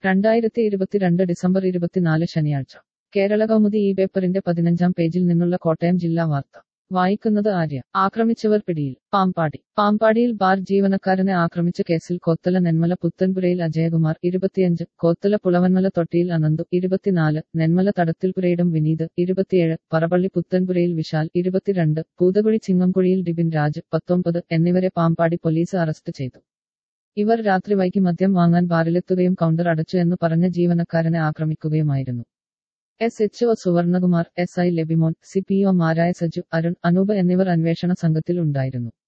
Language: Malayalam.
രണ്ടായിരത്തി ഇരുപത്തിരണ്ട് ഡിസംബർ ഇരുപത്തിനാല് ശനിയാഴ്ച കേരള കൗമുദി ഈ പേപ്പറിന്റെ പതിനഞ്ചാം പേജിൽ നിന്നുള്ള കോട്ടയം ജില്ലാ വാർത്ത വായിക്കുന്നത് ആര്യ ആക്രമിച്ചവർ പിടിയിൽ പാമ്പാടി പാമ്പാടിയിൽ ബാർ ജീവനക്കാരനെ ആക്രമിച്ച കേസിൽ കോത്തല നെന്മല പുത്തൻപുരയിൽ അജയകുമാർ ഇരുപത്തിയഞ്ച് കോത്തല പുളവന്മല തൊട്ടിയിൽ അനന്തു ഇരുപത്തിനാല് നെന്മല തടത്തിൽപുരയിടം വിനീത് ഇരുപത്തിയേഴ് പറപള്ളി പുത്തൻപുരയിൽ വിശാൽ ഇരുപത്തിരണ്ട് പൂതകുഴി ചിങ്ങംകുഴിയിൽ ഡിബിൻ രാജ് പത്തൊമ്പത് എന്നിവരെ പാമ്പാടി പോലീസ് അറസ്റ്റ് ചെയ്തു ഇവർ രാത്രി വൈകി മദ്യം വാങ്ങാൻ ബാറിലെത്തുകയും കൗണ്ടർ അടച്ചു എന്ന് പറഞ്ഞ ജീവനക്കാരനെ ആക്രമിക്കുകയുമായിരുന്നു S H O Suvarnakumar S I Lebimon C P ഒമാരായ സജു അരുൺ അനൂപ് എന്നിവർ അന്വേഷണ സംഘത്തിൽ ഉണ്ടായിരുന്നു